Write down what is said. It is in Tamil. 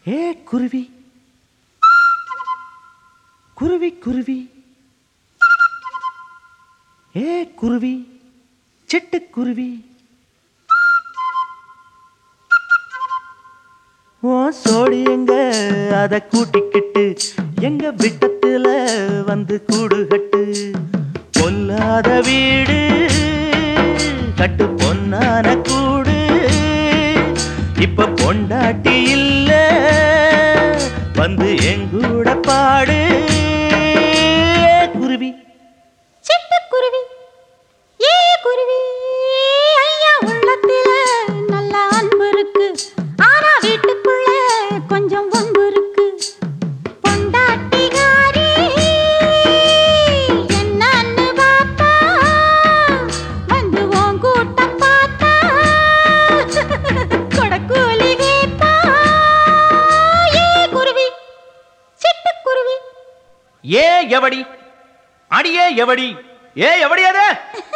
ஏ குருவி குருவி குருவி ஏ குருவி சிட்டுக்குருவி ஓ சோடி எங்க அத கூட்டிக்கிட்டு எங்க விட்டத்துல வந்து கூடு கட்டு பொல்லாத வீடு கட்டு பொன்னான கூடு இப்ப பொண்டாட்டி இல்ல வந்து எங்கூட பாடு குருவி சிட்டுக்குருவி ஏ குருவி ஐயா உள்ளத்தில நல்ல அன்பு இருக்கு ஆனா வீட்டுக்குள்ள கொஞ்சம் வம்பு இருக்கு பொண்டாட்டிகாரி என்னன்னு பாப்பா வந்து உன் கூட்டம் பார்த்தா கொடக்கூலி கேப்பா ஏ குருவி சிட்டுக்குருவி ஏ எவடி அடியே எவடி ஏ எவடி அது